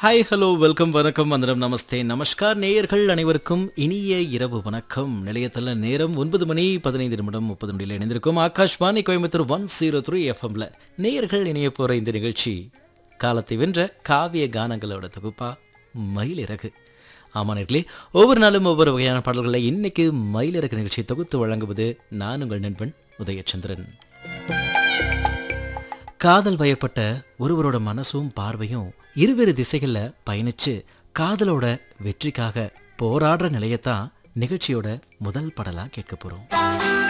hi hello welcome வணக்கம் வந்தனம் நமஸ்தே நமஸ்கார் நேயர்கள் அனைவருக்கும் இனிய இரவு வணக்கம் நிலையத்தில் நேரம் ஒன்பது மணி பதினைந்து நிமிடம் முப்பது மணியில் இணைந்திருக்கும் Akashvani Coimbatore one zero three எஃப்எம்ல நேயர்கள் இணைய போகிற இந்த நிகழ்ச்சி காலத்தை வென்ற காவிய கானங்களோட தொகுப்பா மயிலிறகு ஆமா நேர்களே ஒவ்வொரு நாளும் ஒவ்வொரு வகையான பாடல்களை இன்னைக்கு மயிலிறகு நிகழ்ச்சி தொகுத்து வழங்குவது நான் உங்கள் நண்பன் உதயச்சந்திரன் காதல் வயப்பட்ட ஒருவரோட மனசும் பார்வையும் இருவேறு திசைகளில் பயணிச்சு காதலோட வெற்றிக்காக போராடுற நிலையத்தான் நிகழ்ச்சியோட முதல் படலா கேட்க போறோம்